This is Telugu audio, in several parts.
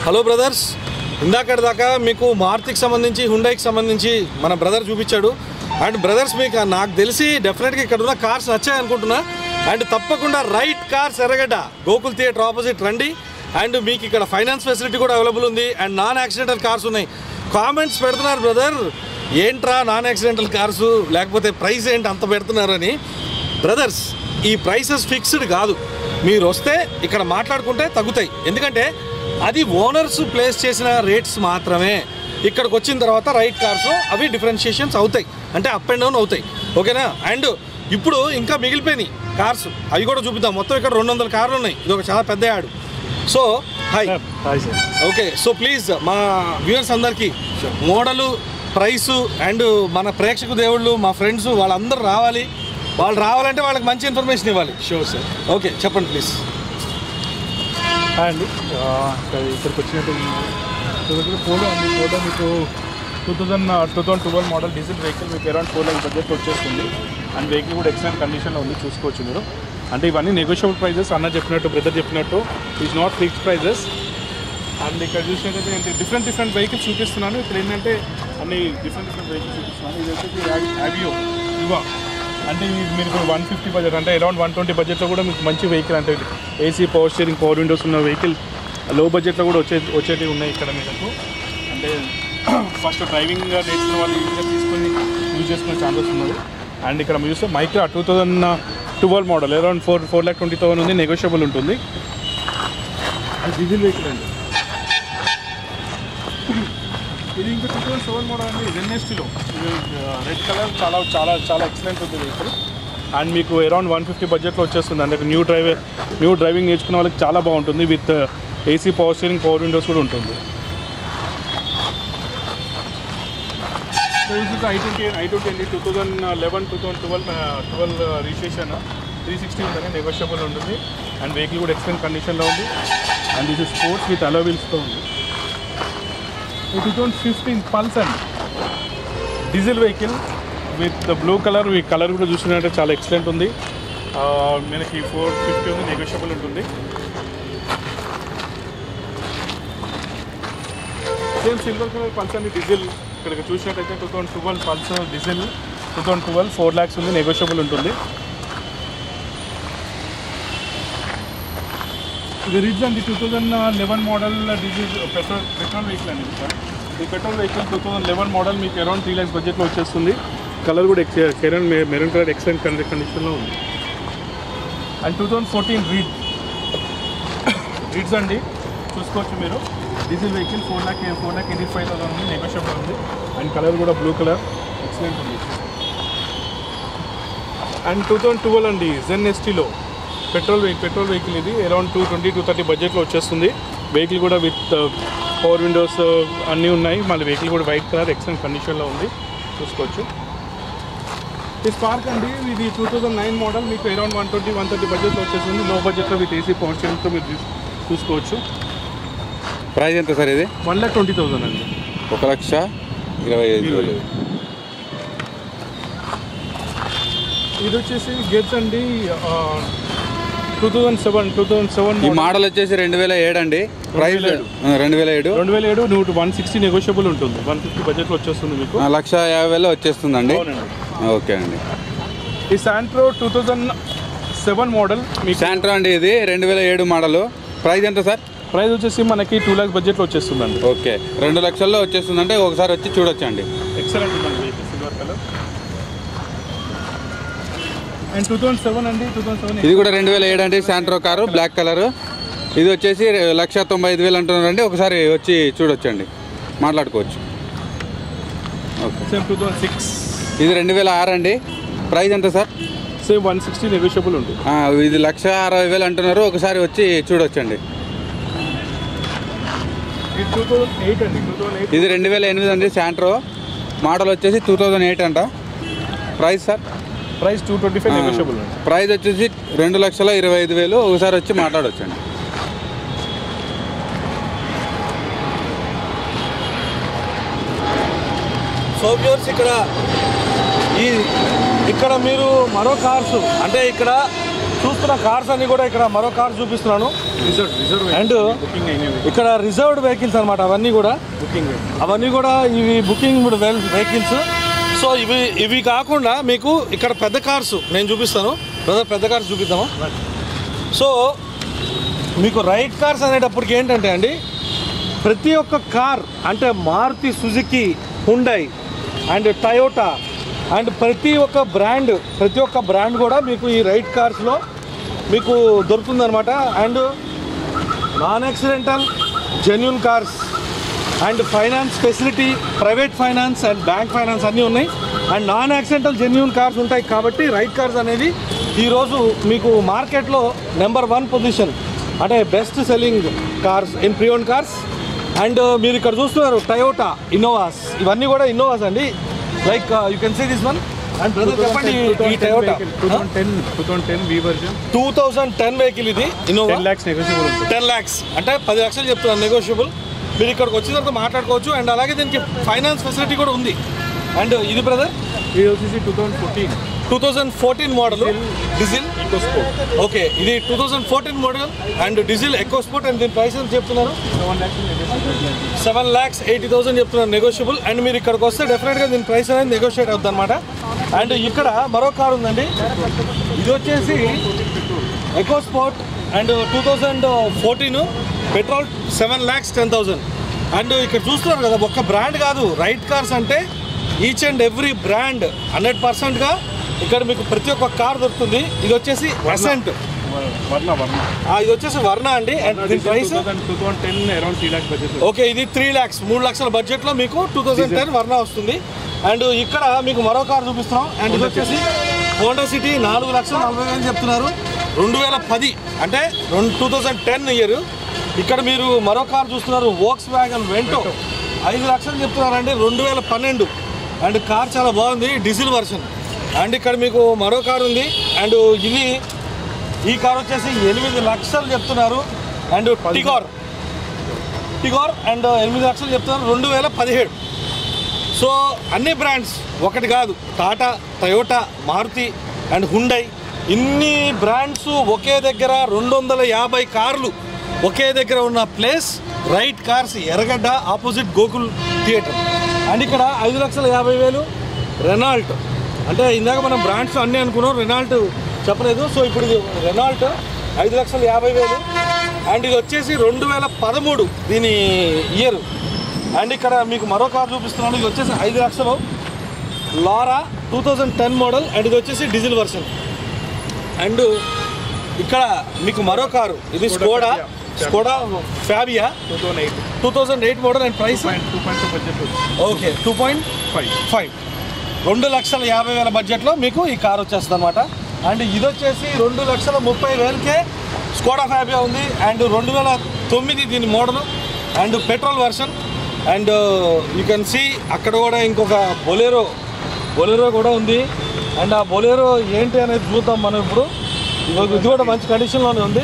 హలో బ్రదర్స్ ఇందాకటి దాకా మీకు మారుతికి సంబంధించి హుండైకి సంబంధించి మన బ్రదర్ చూపించాడు అండ్ బ్రదర్స్ మీకు నాకు తెలిసి డెఫినెట్గా ఇక్కడ ఉన్న కార్స్ నచ్చాయి అనుకుంటున్నా అండ్ తప్పకుండా Right Cars Erragadda Gokul theatre opposite రండి అండ్ మీకు ఇక్కడ ఫైనాన్స్ ఫెసిలిటీ కూడా అవైలబుల్ ఉంది అండ్ నాన్ యాక్సిడెంటల్ కార్స్ ఉన్నాయి కామెంట్స్ పెడుతున్నారు బ్రదర్ ఏంట్రా నాన్ యాక్సిడెంటల్ కార్సు లేకపోతే ప్రైస్ ఏంటి అంత పెడుతున్నారు అని బ్రదర్స్ ఈ ప్రైసెస్ ఫిక్స్డ్ కాదు మీరు వస్తే ఇక్కడ మాట్లాడుకుంటే తగ్గుతాయి ఎందుకంటే అది ఓనర్స్ ప్లేస్ చేసిన రేట్స్ మాత్రమే ఇక్కడికి వచ్చిన తర్వాత రైట్ కార్స్ అవి డిఫరెన్షియేషన్స్ అవుతాయి అంటే అప్ అండ్ డౌన్ అవుతాయి ఓకేనా అండ్ ఇప్పుడు ఇంకా మిగిలిపోయినాయి కార్స్ అవి కూడా చూపిద్దాం మొత్తం ఇక్కడ రెండు వందల కార్లు ఉన్నాయి ఇది ఒక చాలా పెద్ద ad so hi hi sir okay so please మా వ్యూవర్స్ అందరికీ మోడలు ప్రైసు అండ్ మన ప్రేక్షకు దేవుళ్ళు మా ఫ్రెండ్స్ వాళ్ళందరూ రావాలి వాళ్ళు రావాలంటే వాళ్ళకి మంచి ఇన్ఫర్మేషన్ ఇవ్వాలి షూర్ సార్ ఓకే చెప్పండి ప్లీజ్ హాయ్ అండి ఆ, ఇక్కడ ఇక్కడికి వచ్చినట్టు ఇక్కడ పోలో అండి పోలో మీకు two thousand two thousand twelve model diesel vehicle మీకు అరౌండ్ ఫోర్ ల్యాక్ బడ్జెట్ వచ్చేస్తుంది అండ్ వెహికల్ కూడా ఎక్సలెంట్ కండిషన్లో ఉంది చూసుకోవచ్చు మీరు అంటే ఇవన్నీ నెగోషియబుల్ ప్రైజెస్ అన్న చెప్పినట్టు బ్రదర్ చెప్పినట్టు is not fixed prices and ఇక్కడ చూసినట్టయితే ఏంటి డిఫరెంట్ డిఫరెంట్ వెహికల్స్ చూపిస్తున్నాను ఇక్కడ ఏంటంటే అన్ని డిఫరెంట్ డిఫరెంట్ వెహికల్స్ చూపిస్తున్నాను ఇది వచ్చేసి యావియో ఇవా అంటే ఇది మీరు ఇప్పుడు వన్ ఫిఫ్టీ బడ్జెట్ అంటే అరౌండ్ వన్ ట్వంటీ బడ్జెట్లో కూడా మీకు మంచి వెహికల్ అంటే AC power steering power windows ఉన్న వెహికల్ లో బడ్జెట్లో కూడా వచ్చే వచ్చేటివి ఉన్నాయి ఇక్కడ మీకు అంటే ఫస్ట్ డ్రైవింగ్ నేర్చుకున్న వాళ్ళు ఈజీగా తీసుకొని యూజ్ చేసుకునే ఛాన్సెస్ ఉన్నది అండ్ ఇక్కడ మీరు చూస్తే Micra two thousand twelve model around four four lakh twenty thousand ఉంది నెగోషియబుల్ ఉంటుంది అది డీజిల్ వెహికల్ అండి ఇది ఇంకా టూ థౌసండ్ సెవెన్ మోడల్ అండి ఎన్ఎస్టీలో రెడ్ కలర్ చాలా చాలా చాలా ఎక్సలెంట్ ఉంది వెహికల్ అండ్ మీకు అరౌండ్ వన్ ఫిఫ్టీ బడ్జెట్లో వచ్చేస్తుంది అంటే న్యూ డ్రైవర్ న్యూ డ్రైవింగ్ నేర్చుకున్న వాళ్ళకి చాలా బాగుంటుంది with AC power steering power windows కూడా ఉంటుంది సో ఇది ఐ ట్వంటీ ఐ ట్వంటీ అండి two thousand eleven two thousand twelve twelve registration three sixty ఉంటుంది నెగోషియబుల్ ఉంటుంది అండ్ వెహికల్ కూడా ఎక్సలెంట్ కండిషన్లో ఉంది అండ్ ఇది స్పోర్ట్స్ విత్ అలోవిల్స్తో ఉంది టూ థౌజండ్ ఫిఫ్టీన్ పల్స్ అండి diesel vehicle with blue colour ఈ కలర్ కూడా చూసినట్టే చాలా ఎక్సలెంట్ ఉంది ఆ, మనకి ఫోర్ ఫిఫ్టీ ఉంది నెగోషియబుల్ ఉంటుంది సేమ్ సిల్వర్ కలర్ పల్స్ అండి డీజిల్ ఇక్కడ చూసినట్టయితే two thousand twelve Pulse diesel two thousand twelve four lakhs ఉంది నెగోషియబుల్ ఉంటుంది ఇది రిడ్జ్ అండి two thousand eleven model diesel petrol petrol vehicle అండి ఇది సార్ ఈ petrol vehicle two thousand eleven model మీకు అరౌండ్ త్రీ ల్యాక్స్ బడ్జెట్లో వచ్చేస్తుంది కలర్ కూడా ఎక్స్ కెరన్ మెరూన్ కలర్ ఎక్సలెంట్ కండిషన్లో ఉంది అండ్ టూ థౌజండ్ ఫోర్టీన్ రీడ్ రీడ్స్ అండి చూసుకోవచ్చు మీరు diesel vehicle four lakh four lakh eighty five thousand ఉంది నెగోషియబుల్ ఉంది అండ్ కలర్ కూడా బ్లూ కలర్ ఎక్సలెంట్ ఉంది అండ్ టూ థౌజండ్ ట్వెల్వ్ అండి జెన్ ఎస్టీలో పెట్రోల్ వెహికల్ పెట్రోల్ వెహికల్ ఇది around two twenty two thirty బడ్జెట్లో వచ్చేస్తుంది వెహికల్ కూడా విత్ పవర్ విండోస్ అన్నీ ఉన్నాయి మళ్ళీ వెహికల్ కూడా వైట్ కలర్ ఎక్సలెంట్ కండిషన్లో ఉంది చూసుకోవచ్చు ఈ స్పార్క్ అండి ఇది టూ థౌజండ్ నైన్ మోడల్ మీకు around one twenty one thirty బడ్జెట్లో వచ్చేస్తుంది లో బడ్జెట్లో విత్ ఏసీ పవర్ స్టీరింగ్తో మీరు చూ- చూసుకోవచ్చు ప్రైస్ ఎంత సార్ ఇది వన్ ల్యాక్ ట్వంటీ థౌసండ్ అండి ఒక లక్ష ఇరవై ఐదు వేలు ఇది వచ్చేసి గెట్స్ అండి two thousand seven two thousand seven ఈ మోడల్ వచ్చేసి రెండు వేల ఏడు అండి ప్రైస్ ఏడు. రెండు వేల ఏడు రెండు వేల ఏడు నూట వన్ సిక్స్టీ నెగోషియబుల్ ఉంటుంది వన్ ఫిఫ్టీ బడ్జెట్లో వచ్చేస్తుంది మీకు ఆ, లక్ష యాభై వేలు వచ్చేస్తుందండి అవునండి ఓకే అండి ఈ Santro two thousand seven model మీకు శాంట్రో అండి ఇది రెండు వేల ఏడు మోడల్ ప్రైస్ ఎంత సార్ ప్రైస్ వచ్చేసి మనకి టూ ల్యాక్స్ బడ్జెట్లో వచ్చేస్తుందండి ఓకే రెండు లక్షల్లో వచ్చేస్తుందంటే ఒకసారి వచ్చి చూడొచ్చండి ఎక్సలెంట్ ఉందండి silver colour and two thousand seven అండి టూ థౌసండ్ సెవెన్ ఇది కూడా రెండు వేల ఏడు అండి శాంట్రో కారు బ్లాక్ కలర్ ఇది వచ్చేసి లక్ష తొంభై ఐదు వేలు అంటున్నారండి ఒకసారి వచ్చి చూడొచ్చండి మాట్లాడుకోవచ్చు okay same two thousand six ఇది రెండు వేల ఆరు అండి ప్రైస్ ఎంత sir same one sixty negotiable ఉంటుంది ఆ, ఇది లక్ష అరవై వేలు అంటున్నారు ఒకసారి వచ్చి చూడొచ్చండి ఇది టూ థౌసండ్ ఎయిట్ అండి టూ థౌసండ్ ఎయిట్ ఇది రెండు వేల ఎనిమిది అండి శాంట్రో మోడల్ వచ్చేసి టూ థౌజండ్ ఎయిట్ అంట price sir price two twenty five negotiable అండి ప్రైస్ వచ్చేసి రెండు లక్షల ఇరవై ఐదు వేలు ఒకసారి వచ్చి మాట్లాడొచ్చండి సో వ్యూర్స్ ఇక్కడ ఈ ఇక్కడ మీరు మరో కార్స్ అంటే ఇక్కడ చూస్తున్న కార్స్ అన్ని కూడా ఇక్కడ మరో కార్ చూపిస్తున్నాను రిజర్వ్ రిజర్వ్ అండ్ బుకింగ్ అయినవి ఇక్కడ రిజర్వ్డ్ వెహికల్స్ అనమాట అవన్నీ కూడా బుకింగ్ అవన్నీ కూడా ఇవి బుకింగ్ వెల్ వెహికల్స్ సో ఇవి ఇవి కాకుండా మీకు ఇక్కడ పెద్ద కార్స్ నేను చూపిస్తాను బ్రదర్ పెద్ద కార్స్ చూపిద్దామా సో మీకు రైట్ కార్స్ అనేటప్పటికి ఏంటంటే అండి ప్రతి ఒక్క కార్ అంటే Maruti Suzuki Hyundai and Toyota and ప్రతి ఒక్క బ్రాండ్ ప్రతి ఒక్క బ్రాండ్ కూడా మీకు ఈ రైట్ కార్స్లో మీకు దొరుకుతుందన్నమాట and non accidental genuine cars and finance facility private finance and bank finance అన్నీ ఉన్నాయి and non accidental genuine cars ఉంటాయి కాబట్టి రైట్ కార్స్ అనేది ఈరోజు మీకు మార్కెట్లో నెంబర్ వన్ పొజిషన్ అంటే best selling cars in preowned cars and మీరు ఇక్కడ చూస్తున్నారు టయోటా ఇన్నోవాస్ ఇవన్నీ కూడా ఇన్నోవాస్ అండి like you can see this one and brother చెప్పండి ఈ Toyota two thousand ten two thousand ten వి version two thousand ten vehicle ఇది ఇన్నోవా టెన్ ల్యాక్స్ నెగోషియబుల్ ఉంటుంది టెన్ ల్యాక్స్ అంటే పది లక్షలు చెప్తున్నాను నెగోషియబుల్ మీరు ఇక్కడికి వచ్చిన తర్వాత మాట్లాడుకోవచ్చు అండ్ అలాగే దీనికి ఫైనాన్స్ ఫెసిలిటీ కూడా ఉంది అండ్ ఇది బ్రదర్ ఇది వచ్చేసి two thousand fourteen two thousand fourteen model diesel EcoSport okay ఇది two thousand fourteen model and diesel ఎక్కువ స్పోర్ట్ అండ్ దీని ప్రైస్ ఎంత చెప్తున్నారు seven lakhs seven lakhs eighty thousand చెప్తున్నారు నెగోషియబుల్ అండ్ మీరు ఇక్కడికి వస్తే డెఫినెట్గా దీని ప్రైస్ అనేది నెగోషియేట్ అవుతుంది అనమాట అండ్ ఇక్కడ మరో కార్ ఉందండి ఇది వచ్చేసి EcoSport and two thousand fourteen petrol seven lakhs ten thousand and ఇక్కడ చూస్తున్నారు కదా ఒక్క బ్రాండ్ కాదు రైట్ కార్స్ అంటే each and every brand hundred పర్సెంట్గా ఇక్కడ మీకు ప్రతి ఒక్క కార్ దొరుకుతుంది ఇది వచ్చేసి అసెంట్ వర్ణ వర్ణ ఇది వచ్చేసి వర్ణ అండి అండ్ దీని price two thousand ten around three lakhs budget okay ఇది త్రీ ల్యాక్స్ మూడు లక్షల బడ్జెట్లో మీకు టూ థౌజండ్ టెన్ వర్ణ వస్తుంది అండ్ ఇక్కడ మీకు మరో కార్ చూపిస్తున్నాం అండ్ ఇది వచ్చేసి హోండా సిటీ నాలుగు లక్షల నలభై వేలు చెప్తున్నారు రెండు వేల పది అంటే రెండు టూ థౌజండ్ టెన్ ఇయర్ ఇక్కడ మీరు మరో కార్ చూస్తున్నారు వోక్స్ వ్యాగన్ వెంటో ఐదు లక్షలు చెప్తున్నారండి రెండు వేల పన్నెండు అండ్ కార్ చాలా బాగుంది డీజిల్ వర్షన్ అండ్ ఇక్కడ మీకు మరో కార్ ఉంది అండ్ ఇది ఈ కార్ వచ్చేసి ఎనిమిది లక్షలు చెప్తున్నారు అండ్ టిగోర్ టిగోర్ అండ్ ఎనిమిది లక్షలు చెప్తున్నారు రెండు వేల పదిహేడు సో అన్ని బ్రాండ్స్ ఒకటి కాదు Tata Toyota Maruti and Hyundai ఇన్ని బ్రాండ్స్ ఒకే దగ్గర రెండు వందల యాభై కార్లు ఒకే దగ్గర ఉన్న place Right Cars Erragadda opposite Gokul theatre and ఇక్కడ ఐదు లక్షల యాభై వేలు రెనాల్ట్ అంటే ఇందాక మనం బ్రాండ్స్ అన్నీ అనుకున్నాం రెనాల్ట్ చెప్పలేదు సో ఇప్పుడు ఇది రెనాల్ట్ ఐదు లక్షల యాభై వేలు అండ్ ఇది వచ్చేసి రెండు వేల పదమూడు దీని ఇయర్ అండ్ ఇక్కడ మీకు మరో కార్ చూపిస్తున్నాను ఇది వచ్చేసి ఐదు లక్షలు Laura two thousand ten model and ఇది వచ్చేసి డీజిల్ వర్షన్ అండ్ ఇక్కడ మీకు మరో కారు ఇది Skoda Skoda Fabia two thousand eight two thousand eight model and price point two point two budget okay two point five five రెండు లక్షల యాభై వేల బడ్జెట్లో మీకు ఈ కార్ వచ్చేస్తుంది అనమాట అండ్ ఇది వచ్చేసి రెండు లక్షల ముప్పై వేలకే స్కోడా ఫ్యాబియా ఉంది అండ్ రెండు వేల తొమ్మిది దీని model and petrol version and you can see అక్కడ కూడా ఇంకొక బొలేరో బొలేరో కూడా ఉంది అండ్ ఆ బొలేరో ఏంటి అనేది చూద్దాం మనం ఇప్పుడు ఇది ఇది కూడా మంచి కండిషన్లోనే ఉంది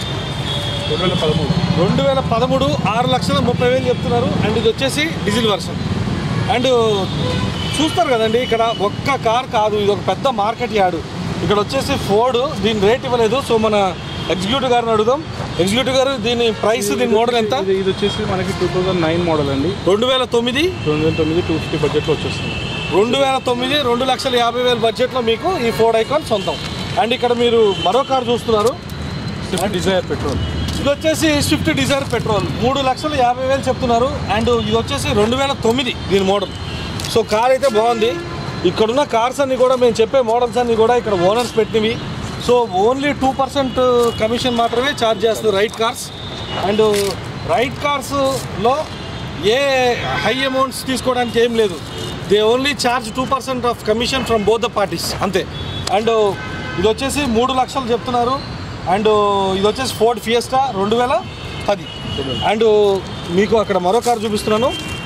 రెండు వేల పదమూడు రెండు వేల పదమూడు ఆరు లక్షల ముప్పై వేలు చెప్తున్నారు అండ్ ఇది వచ్చేసి డీజిల్ వర్షన్ అండ్ చూస్తారు కదండి ఇక్కడ ఒక్క కార్ కాదు ఇది ఒక పెద్ద మార్కెట్ యార్డు ఇక్కడ వచ్చేసి ఫోర్డ్ దీని రేట్ ఇవ్వలేదు సో మన ఎగ్జిక్యూటివ్ గారిని అడుగుదాం ఎగ్జిక్యూటివ్ గారు దీని ప్రైస్ దీని మోడల్ ఎంత ఇది ఇది వచ్చేసి మనకి టూ థౌసండ్ నైన్ మోడల్ అండి రెండు వేల తొమ్మిది రెండు వేల తొమ్మిది టూ ఫిఫ్టీ బడ్జెట్లో వచ్చేస్తుంది రెండు వేల తొమ్మిది రెండు లక్షల యాభై వేల బడ్జెట్లో మీకు ఈ ఫోర్డ్ ఐకాన్ సొంతం అండ్ ఇక్కడ మీరు మరో కార్ చూస్తున్నారు స్విఫ్ట్ డిజైర్ పెట్రోల్ ఇది వచ్చేసి స్విఫ్ట్ డిజైర్ పెట్రోల్ మూడు లక్షల యాభై వేలు చెప్తున్నారు అండ్ ఇది వచ్చేసి రెండు వేల తొమ్మిది దీని మోడల్ సో కార్ అయితే బాగుంది ఇక్కడున్న కార్స్ అన్ని కూడా మేము చెప్పే మోడల్స్ అన్ని కూడా ఇక్కడ ఓనర్స్ పెట్టినవి so only two percent commission మాత్రమే ఛార్జ్ చేస్తుంది రైట్ కార్స్ అండ్ రైట్ కార్స్లో ఏ హై అమౌంట్స్ తీసుకోవడానికి ఏం లేదు they only charge two percent of commission from both the parties అంతే అండ్ ఇది వచ్చేసి మూడు లక్షలు చెప్తున్నారు అండ్ ఇది వచ్చేసి ఫోర్డ్ ఫియస్టా రెండు వేల పది అండ్ మీకు అక్కడ మరో కార్ చూపిస్తున్నాను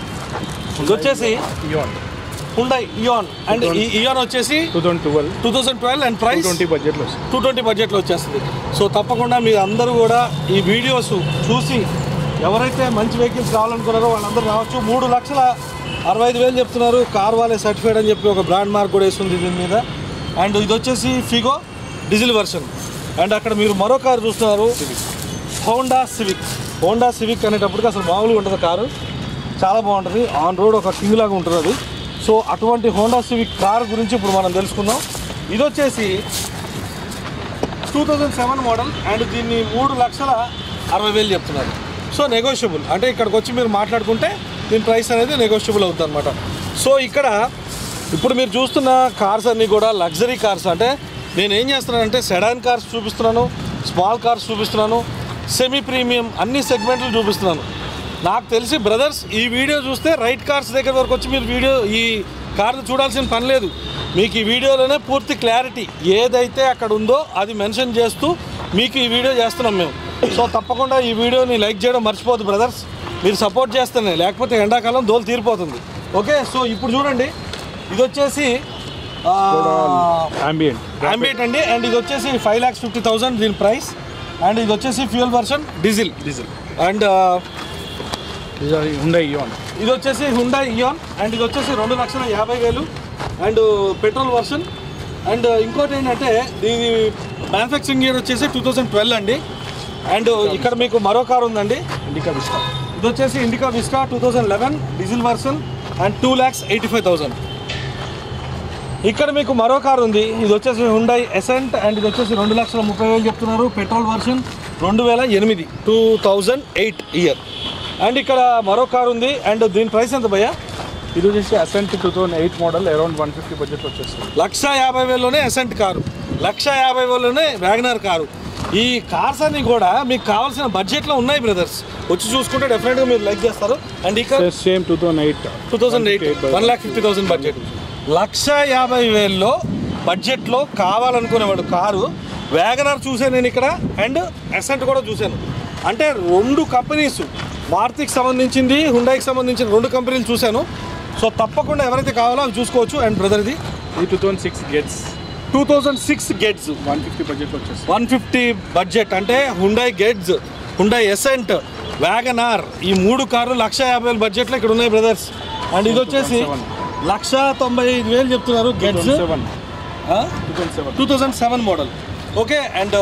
ఇది వచ్చేసి ఇయాన్ హుండై ఇయాన్ అండ్ ఈ ఇయాన్ వచ్చేసి two thousand twelve two thousand twelve and two price twenty బడ్జెట్లో వస్తుంది టూ ట్వంటీ బడ్జెట్లో వచ్చేస్తుంది సో తప్పకుండా మీరు అందరూ కూడా ఈ వీడియోస్ చూసి ఎవరైతే మంచి వెహికల్స్ కావాలనుకున్నారో వాళ్ళందరూ రావచ్చు మూడు లక్షల అరవై ఐదు వేలు చెప్తున్నారు కార్ వాళ్ళే సర్టిఫైడ్ అని చెప్పి ఒక బ్రాండ్ మార్క్ కూడా వేస్తుంది దీని మీద అండ్ ఇది వచ్చేసి ఫిగో డీజిల్ వర్షన్ అండ్ అక్కడ మీరు మరో కారు చూస్తున్నారు హోండా సివిక్ హోండా సివిక్ అనేటప్పటికి అసలు మామూలుగా ఉంటుంది కారు చాలా బాగుంటుంది ఆన్ రోడ్ ఒక కింగ్ లాగా ఉంటుంది అది సో అటువంటి హోండా సివిక్ కార్ గురించి ఇప్పుడు మనం తెలుసుకుందాం ఇది వచ్చేసి two thousand seven model and దీన్ని మూడు లక్షల అరవై వేలు చెప్తున్నారు సో నెగోషియబుల్ అంటే ఇక్కడికి వచ్చి మీరు మాట్లాడుకుంటే దీని ప్రైస్ అనేది నెగోషియబుల్ అవుతుంది అనమాట సో ఇక్కడ ఇప్పుడు మీరు చూస్తున్న కార్స్ అన్నీ కూడా లగ్జరీ కార్స్ అంటే నేను ఏం చేస్తున్నానంటే సెడాన్ కార్స్ చూపిస్తున్నాను స్మాల్ కార్స్ చూపిస్తున్నాను సెమీ ప్రీమియం అన్ని సెగ్మెంట్లు చూపిస్తున్నాను నాకు తెలిసి బ్రదర్స్ ఈ వీడియో చూస్తే రైట్ కార్స్ దగ్గర వరకు వచ్చి మీరు వీడియో ఈ కార్ను చూడాల్సిన పని లేదు మీకు ఈ వీడియోలోనే పూర్తి క్లారిటీ ఏదైతే అక్కడ ఉందో అది మెన్షన్ చేస్తూ మీకు ఈ వీడియో చేస్తున్నాం మేము సో తప్పకుండా ఈ వీడియోని లైక్ చేయడం మర్చిపోద్దు బ్రదర్స్ మీరు సపోర్ట్ చేస్తేనే లేకపోతే ఎండాకాలం దోలు తీరిపోతుంది ఓకే సో ఇప్పుడు చూడండి ఇది వచ్చేసి అంబియంట్ అంబియట్ అండి అండ్ ఇది వచ్చేసి ఫైవ్ ల్యాక్స్ ఫిఫ్టీ థౌసండ్ దీని ప్రైస్ అండ్ ఇది వచ్చేసి fuel version diesel diesel and ఉండే ఇయోన్ ఇది వచ్చేసి హుండా ఇయాన్ అండ్ ఇది వచ్చేసి రెండు లక్షల యాభై వేలు అండ్ పెట్రోల్ వర్షన్ అండ్ ఇంకోటి ఏంటంటే దీని మ్యానుఫ్యాక్చరింగ్ ఇయర్ వచ్చేసి టూ థౌజండ్ ట్వెల్వ్ అండి అండ్ ఇక్కడ మీకు మరో కార్ ఉందండి ఇండికా విస్టా ఇది వచ్చేసి Indica Vista two thousand eleven diesel version and two lakhs eighty five thousand ఇక్కడ మీకు మరో కార్ ఉంది ఇది వచ్చేసి హుండై ఎసెంట్ అండ్ ఇది వచ్చేసి రెండు లక్షల ముప్పై వేలు చెప్తున్నారు పెట్రోల్ వర్షన్ రెండు వేల ఎనిమిది two thousand eight year and ఇక్కడ మరో కార్ ఉంది అండ్ దీని ప్రైస్ ఎంత భయ్యా ఇది వచ్చేసి Accent two thousand eight model around one fifty budget వచ్చేస్తుంది లక్ష యాభై వేలలోనే ఎసెంట్ కారు లక్ష యాభై వేలలోనే వ్యాగనర్ కారు ఈ కార్స్ అన్ని కూడా మీకు కావాల్సిన బడ్జెట్లో ఉన్నాయి బ్రదర్స్ వచ్చి చూసుకుంటే డెఫినెట్గా మీరు లైక్ చేస్తారు అండ్ ఇక్కడ same two thousand eight two thousand eight one lakh fifty thousand budget లక్ష యాభై వేల్లో బడ్జెట్లో కావాలనుకునేవాడు కారు వ్యాగనర్ చూశాను నేను ఇక్కడ అండ్ ఎసెంట్ కూడా చూశాను అంటే రెండు కంపెనీస్ మారుతికి సంబంధించింది హుండాయికి సంబంధించిన రెండు కంపెనీలు చూశాను సో తప్పకుండా ఎవరైతే కావాలో అవి చూసుకోవచ్చు అండ్ బ్రదర్ ఇది ఇది two thousand six Getz two thousand six Getz one fifty budget వచ్చేస్తుంది వన్ ఫిఫ్టీ బడ్జెట్ అంటే Hyundai Getz Hyundai Accent WagonR ఈ మూడు కార్లు లక్ష యాభై వేల బడ్జెట్లో ఇక్కడ ఉన్నాయి బ్రదర్స్ అండ్ ఇది వచ్చేసి లక్ష తొంభై ఐదు వేలు చెప్తున్నారు Getz seven two thousand seven two thousand seven model okay and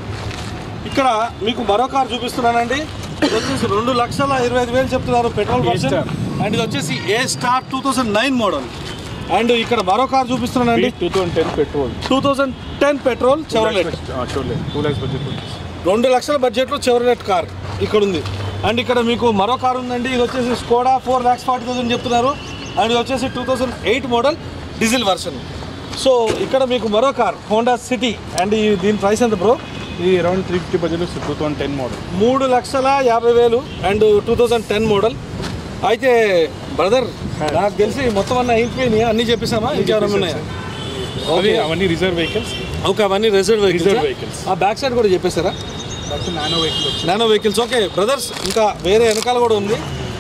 ఇక్కడ మీకు మరో కార్ చూపిస్తున్నానండి ఇది వచ్చేసి రెండు లక్షల ఇరవై ఐదు వేలు చెప్తున్నారు petrol A version star. And ఇది వచ్చేసి A star two thousand nine model and ఇక్కడ మరో కార్ చూపిస్తున్నానండి two thousand ten petrol two thousand ten petrol Chevrolet చూడలేదు టూ ల్యాక్స్ బడ్జెట్ వచ్చేసి రెండు లక్షల బడ్జెట్లో చెవరలెట్ కార్ ఇక్కడ ఉంది అండ్ ఇక్కడ మీకు మరో కార్ ఉందండి ఇది వచ్చేసి Skoda four lakhs forty thousand చెప్తున్నారు అండ్ ఇది వచ్చేసి two thousand eight model diesel version so ఇక్కడ మీకు మరో కార్ హోండా సిటీ అండ్ ఈ దీని ప్రైస్ ఎంత బ్రో ఇది అరౌండ్ త్రీ ఫిఫ్టీ బడ్జెట్ వస్తుంది టూ థౌసండ్ టెన్ మోడల్ మూడు లక్షల యాభై వేలు and two thousand ten model అయితే బ్రదర్ నాకు తెలిసి మొత్తం అన్న అయిపోయినాయి అన్నీ చెప్పేసామా ఇంకెవరైనా ఉన్నాయా అవి ఓకే అవన్నీ రిజర్వ్ వెహికల్స్ ఓకే అవన్నీ రిజర్వ్ Reserved వెహికల్స్ vehicles. ఆ బ్యాక్ సైడ్ కూడా చెప్పేశారా నానో వెహికల్ వచ్చి నానో వెహికల్స్ ఓకే బ్రదర్స్ ఇంకా వేరే వెనకాల కూడా ఉంది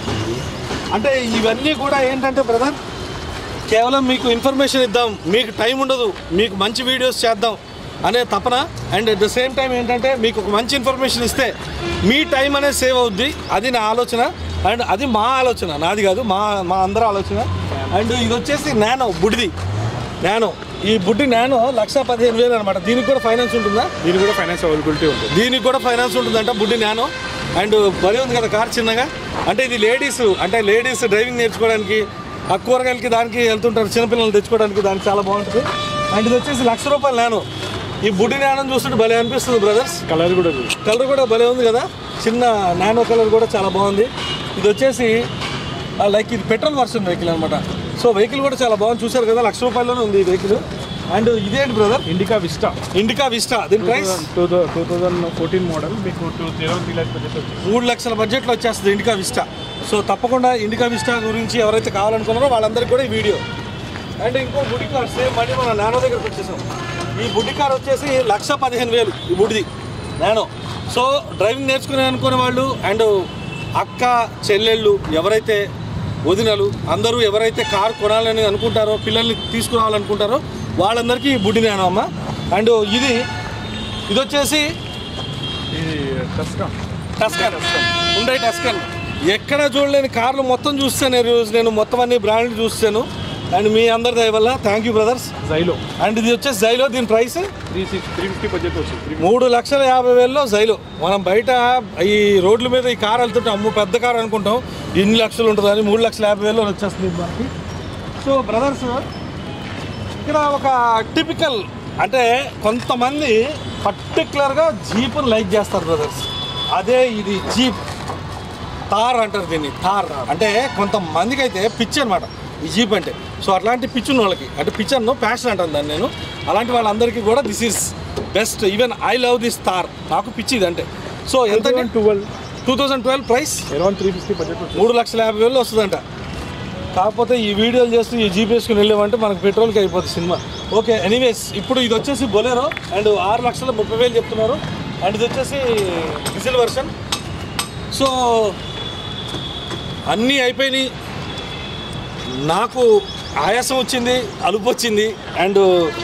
అంటే ఇవన్నీ కూడా ఏంటంటే బ్రదర్ కేవలం మీకు ఇన్ఫర్మేషన్ ఇద్దాం మీకు టైం ఉండదు మీకు మంచి వీడియోస్ చేద్దాం అనే తపన and at the same time ఏంటంటే మీకు ఒక మంచి ఇన్ఫర్మేషన్ ఇస్తే మీ టైం అనేది సేవ్ అవుద్ది అది నా ఆలోచన అండ్ అది మా ఆలోచన నాది కాదు మా మా అందరి ఆలోచన అండ్ ఇది వచ్చేసి నానో బుడ్డిది నానో ఈ బుడ్డి నానో లక్ష పదిహేను వేలు అనమాట దీనికి కూడా ఫైనాన్స్ ఉంటుందా దీని కూడా ఫైనాన్స్ అవైలబిలిటీ ఉంటుంది దీనికి కూడా ఫైనాన్స్ ఉంటుందంట బుడ్డి నానో అండ్ భలే ఉంది కదా కార్ చిన్నగా అంటే ఇది లేడీస్ అంటే లేడీస్ డ్రైవింగ్ నేర్చుకోవడానికి ఆ కూరగాయలకి దానికి వెళ్తుంటారు చిన్నపిల్లలు తెచ్చుకోవడానికి దానికి చాలా బాగుంటుంది అండ్ ఇది వచ్చేసి లక్ష రూపాయలు నానో ఈ బుడ్డి నానో చూస్తుంటే భలే అనిపిస్తుంది బ్రదర్స్ కలర్ కూడా చూడు. కలర్ కూడా భలే ఉంది కదా చిన్న నానో కలర్ కూడా చాలా బాగుంది ఇది వచ్చేసి లైక్ ఇది పెట్రోల్ వర్షన్ వెహికల్ అనమాట సో వెహికల్ కూడా చాలా బాగుంది చూసారు కదా లక్ష రూపాయల్లోనే ఉంది ఈ వెహికల్ అండ్ ఇదేంటి బ్రదర్ ఇండికా విస్టా ఇండికా విస్టా దీని price two two thousand fourteen model మీకు two zero three lakhs budget వచ్చింది మూడు లక్షల బడ్జెట్లో వచ్చేస్తుంది ఇండికా విస్టా సో తప్పకుండా ఇండికా విస్టా గురించి ఎవరైతే కావాలనుకున్నారో వాళ్ళందరికీ కూడా ఈ వీడియో అండ్ ఇంకో బుడి కార్ సేమ్ మళ్ళీ మన నానో దగ్గరకు వచ్చేసాం ఈ బుడ్డి కార్ వచ్చేసి లక్ష పదిహేను వేలు ఈ బుడిది నానో సో డ్రైవింగ్ నేర్చుకునే అనుకునే వాళ్ళు అండ్ అక్క చెల్లెళ్ళు ఎవరైతే వదినలు అందరూ ఎవరైతే కారు కొనాలని అనుకుంటారో పిల్లల్ని తీసుకురావాలనుకుంటారో వాళ్ళందరికీ ఈ బుడ్డి నానో అమ్మ అండ్ ఇది ఇది వచ్చేసి ఇది టస్కా టస్కన్ ఉండే టస్కన్ ఎక్కడ చూడలేని కార్లు మొత్తం చూస్తాను ఈ రోజు నేను మొత్తం అన్ని బ్రాండ్లు చూస్తాను అండ్ మీ అందరి దయ వల్ల thank you brothers Xylo and ఇది వచ్చేసి జైలో దీని price three six three fifty budget వచ్చింది త్రీ మూడు లక్షల యాభై వేలలో జైలు మనం బయట ఈ రోడ్ల మీద ఈ కార్ వెళ్తుంటే అమ్ము పెద్ద కార్ అనుకుంటాం ఇన్ని లక్షలు ఉంటుంది అని మూడు లక్షల యాభై వేలలో వచ్చేస్తుంది ఇది మనకి సో బ్రదర్స్ ఇక్కడ ఒక టిపికల్ అంటే కొంతమంది పర్టికులర్గా జీప్ని లైక్ చేస్తారు బ్రదర్స్ అదే ఇది జీప్ తార్ అంటారు దీన్ని తార్ అంటే కొంతమందికి అయితే పిచ్చి అనమాట ఈ జీప్ అంటే సో అట్లాంటి పిచ్చి ఉన్న వాళ్ళకి అంటే పిచ్చి అన్ను ప్యాషన్ అంటాను దాన్ని నేను అలాంటి వాళ్ళందరికీ కూడా this is best even I love this Thar నాకు పిచ్చి ఇది అంటే సో ఎంత twelve two thousand twelve price around three fifty budget వచ్చింది మూడు లక్షల యాభై వేలు వస్తుందంట కాకపోతే ఈ వీడియోలు చేస్తూ ఈ జీప్ వేసుకుని వెళ్ళామంటే మనకు పెట్రోల్కి అయిపోతుంది సినిమా ఓకే ఎనీవేస్ ఇప్పుడు ఇది వచ్చేసి బొలేరో అండ్ ఆరు లక్షల ముప్పై వేలు చెప్తున్నారు అండ్ ఇది వచ్చేసి డీజిల్ వర్షన్ సో అన్నీ అయిపోయినాయి నాకు ఆయాసం వచ్చింది అలుపు వచ్చింది అండ్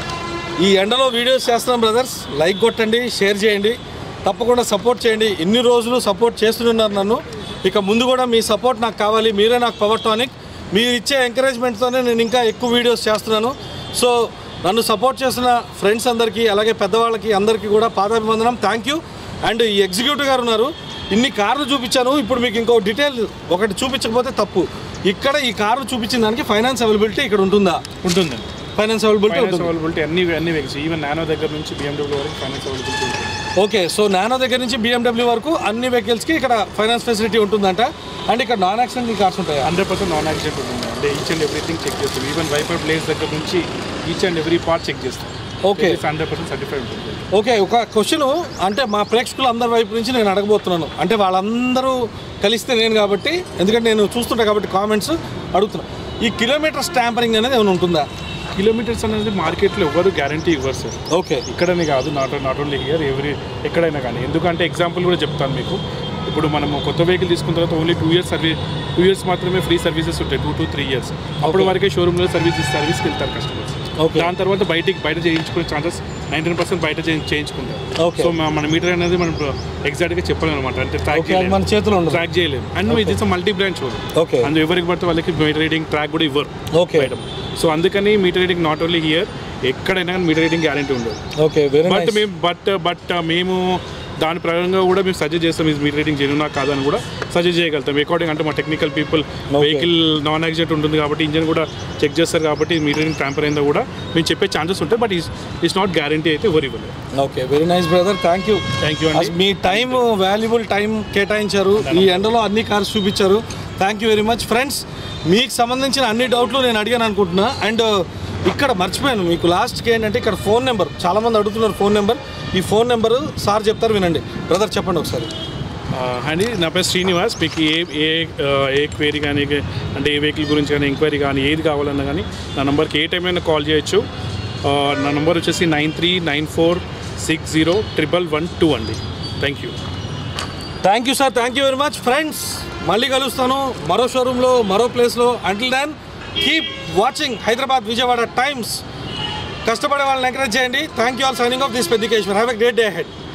ఈ ఎండలో వీడియోస్ చేస్తున్నాం బ్రదర్స్ లైక్ కొట్టండి షేర్ చేయండి తప్పకుండా సపోర్ట్ చేయండి ఇన్ని రోజులు సపోర్ట్ చేస్తున్నారు నన్ను ఇక ముందు కూడా మీ సపోర్ట్ నాకు కావాలి మీరే నాకు పవర్ టానిక్ మీరు ఇచ్చే ఎంకరేజ్మెంట్తోనే నేను ఇంకా ఎక్కువ వీడియోస్ చేస్తున్నాను సో నన్ను సపోర్ట్ చేసిన ఫ్రెండ్స్ అందరికీ అలాగే పెద్దవాళ్ళకి అందరికీ కూడా పాదాభివందనం థ్యాంక్ యూ అండ్ ఈ ఎగ్జిక్యూటివ్ గారు ఉన్నారు ఇన్ని కార్లు చూపించాను ఇప్పుడు మీకు ఇంకో డీటెయిల్ ఒకటి చూపించకపోతే తప్పు ఇక్కడ ఈ కార్లు చూపించిన దానికి ఫైనాన్స్ అవైలబిలిటీ ఇక్కడ ఉంటుందా ఉంటుందండి ఫైనాన్స్ అవైలబిలిటీ ఫైనాన్స్ ఉంటుంది అవైలబిలిటీ అన్ని అన్ని వెహికల్స్ ఈవెన్ నానో దగ్గర నుంచి BMW వరకు ఫైనాన్స్ అవైలబిలిటీ ఉంటుంది ఓకే సో నానో దగ్గర నుంచి BMW వరకు అన్ని వెహికల్స్కి ఇక్కడ ఫైనాన్స్ ఫెసిలిటీ ఉంటుందంట అండ్ ఇక్కడ నాన్ యాక్సిడెంట్ కార్స్ ఉంటాయా హండ్రెడ్ పర్సెంట్ నాన్ యాక్సిడెంట్ ఉంటుంది అంటే ఈచ్ అండ్ ఎవ్రీథింగ్ చెక్ చేస్తాం ఈవెన్ వైపర్ ప్లేస్ దగ్గర నుంచి each and every part check చేస్తాం Okay. హండ్రెడ్ పర్సెంట్ సర్టిఫైడ్ ఉంటుంది ఓకే ఒక క్వశ్చన్ అంటే మా ప్రేక్షకులు అందరి వైపు నుంచి నేను అడగబోతున్నాను అంటే వాళ్ళందరూ కలిస్తే నేను కాబట్టి ఎందుకంటే నేను చూస్తుంటా కాబట్టి కామెంట్స్ అడుగుతున్నా ఈ కిలోమీటర్ స్టాంపరింగ్ అనేది ఏమైనా ఉంటుందా కిలోమీటర్స్ అనేది మార్కెట్లో ఎవరు గ్యారంటీ ఇవ్వరు సార్ ఓకే ఇక్కడనే కాదు not not only here every ఎక్కడైనా కానీ ఎందుకంటే ఎగ్జాంపుల్ కూడా చెప్తాను మీకు ఇప్పుడు మనము కొత్త వెహికల్ తీసుకున్న తర్వాత only two years service two years మాత్రమే ఫ్రీ సర్వీసెస్ ఉంటాయి టూ టు త్రీ ఇయర్స్ అప్పుడు వరకే షోరూంలో సర్వీస్ సర్వీస్కి వెళ్తారు కస్టమర్స్ Okay. దాని తర్వాత బయటికి బయట చేయించుకునే ఛాన్సెస్ నైన్టీన్ పర్సెంట్ బయట చేయి- చేయించుకుంటారు Okay. సో మన మీటర్ అనేది మనం ఎగ్జాక్ట్గా చెప్పలేము అనమాట అంటే ట్రాక్ ఓకే అది మన చేతిలో ఉండదు ట్రాక్ చేయలేము అండ్ ఇది మల్టీ బ్రాండ్ షోరూమ్ ఓకే అందు ఎవరికి పడితే వాళ్ళకి మీటర్ రీడింగ్ ట్రాక్ కూడా ఇవ్వరు ఓకే బయట సో అందుకని meter reading not only here ఎక్కడైనా కానీ మీటర్ రీడింగ్ గ్యారంటీ ఉండదు ఓకే వెరీ బట్ నైస్ మేము బట్ బట్ మేము దాని ప్రకారంగా కూడా మేము సజెస్ట్ చేస్తాం ఇది మీటర్ రీడింగ్ జెన్యునా కాదని కూడా సజెస్ట్ చేయగలుగుతాం అకార్డింగ్ అంటే మా technical people vehicle non accident ఉంటుంది కాబట్టి ఇంజన్ కూడా చెక్ చేస్తారు కాబట్టి మీటర్ రీడింగ్ ట్యాంపర్ అయిందా కూడా మేము చెప్పే ఛాన్సెస్ ఉంటాయి బట్ ఇట్స్ నాట్ గ్యారంటీ అయితే ఎవరు ఇవ్వలేదు okay very nice brother thank you thank you అండి అసలు మీ టైం వాల్యుబుల్ టైం కేటాయించారు ఈ ఎండలో అన్ని కార్స్ చూపించారు thank you very much friends మీకు సంబంధించిన అన్ని డౌట్లు నేను అడిగాను అనుకుంటున్నా అండ్ ఇక్కడ మర్చిపోయాను మీకు లాస్ట్కి ఏంటంటే ఇక్కడ ఫోన్ నెంబర్ చాలామంది అడుగుతున్నారు ఫోన్ నెంబర్ ఈ ఫోన్ నెంబర్ సార్ చెప్తారు వినండి బ్రదర్ చెప్పండి ఒకసారి అండి నా పేరు శ్రీనివాస్ మీకు ఏ ఏ ఆ, ఏ క్వేరీ కానీ అంటే ఏ వెహికల్ గురించి కానీ ఎంక్వైరీ కానీ ఏది కావాలన్నా కానీ నా నెంబర్కి ఏ టైంలో కాల్ చేయొచ్చు ఆ, నా నెంబర్ వచ్చేసి nine three nine four six zero triple one two అండి thank you thank you sir thank you very much friends మళ్ళీ కలుస్తాను మరో షోరూంలో మరో ప్లేస్లో until then keep watching Hyderabad Vijayawada Times కష్టపడే వాళ్ళని ఎంకరేజ్ చేయండి thank you all signing off this Peddikeshwar have a great day head